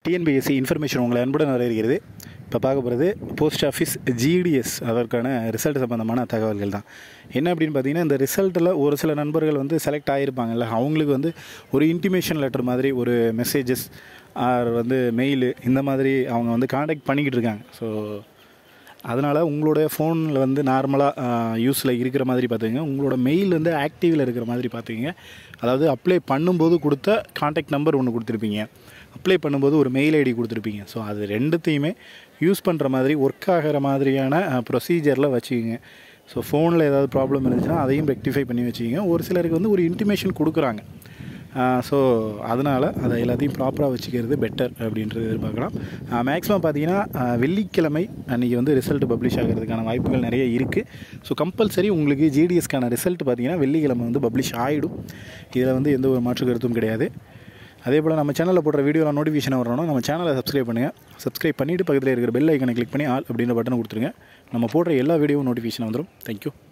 TNPSC information உங்களை அன்புடன் வரவேற்கிறது இப்போ பார்க்க போகிறது போஸ்ட் ஆஃபீஸ் ஜிடிஎஸ் அதற்கான ரிசல்ட் சம்மந்தமான தகவல்கள் தான் என்ன அப்படின்னு பார்த்தீங்கன்னா இந்த ரிசல்ட்டில் ஒரு சில நண்பர்கள் வந்து செலக்ட் ஆகிருப்பாங்கல்ல அவங்களுக்கு வந்து ஒரு இன்டிமேஷன் லெட்டர் மாதிரி ஒரு மெசேஜஸ் ஆர் வந்து மெயிலு இந்த மாதிரி அவங்க வந்து காண்டாக்ட் பண்ணிக்கிட்டு இருக்காங்க ஸோ அதனால் உங்களோட ஃபோனில் வந்து நார்மலாக யூஸில் இருக்கிற மாதிரி பார்த்துங்க உங்களோட மெயில் வந்து ஆக்டிவில் இருக்கிற மாதிரி பார்த்துங்க அதாவது அப்ளை பண்ணும்போது கொடுத்த காண்டாக்ட் நம்பர் ஒன்று கொடுத்துருப்பீங்க அப்ளை பண்ணும்போது ஒரு மெயில் ஐடி கொடுத்துருப்பீங்க ஸோ அது ரெண்டுத்தையுமே யூஸ் பண்ணுற மாதிரி ஒர்க் ஆகிற மாதிரியான ப்ரொசீஜரில் வச்சுக்கோங்க ஸோ ஃபோனில் ஏதாவது ப்ராப்ளம் இருந்துச்சுன்னா அதையும் ரெக்டிஃபை பண்ணி வச்சுக்கோங்க ஒரு சிலருக்கு வந்து ஒரு இன்டிமேஷன் கொடுக்குறாங்க ஸோ அதனால் அதை எல்லாத்தையும் ப்ராப்பராக வச்சுக்கிறது பெட்டர் அப்படின்றது எதிர்பார்க்கலாம் மேக்ஸிமம் பார்த்தீங்கன்னா வெள்ளிக்கிழமை அன்றைக்கி வந்து ரிசல்ட் பப்ளிஷ் ஆகிறதுக்கான வாய்ப்புகள் நிறைய இருக்குது ஸோ கம்பல்சரி உங்களுக்கு ஜிடிஎஸ்க்கான ரிசல்ட் பார்த்தீங்கன்னா வெள்ளிக்கிழமை வந்து பப்ளிஷ் ஆகிடும் இதில் வந்து எந்த ஒரு மாற்று கருத்தும் கிடையாது அதே போல் நம்ம சேனலில் போடுற வீடியோவில் நோட்டிஃபிகேஷன் வரணும்னா நம்ம சேனலை சப்ஸ்கிரைப் பண்ணுங்கள் சப்ஸ்கிரைப் பண்ணிவிட்டு பக்கத்தில் இருக்கிற பெல் ஐக்கனை கிளிக் பண்ணி ஆல் அப்படின்ற பட்டனை கொடுத்துருங்க நம்ம போடுற எல்லா வீடியோவும் நோட்டிஃபிகேஷன் வந்துடும் தேங்க்யூ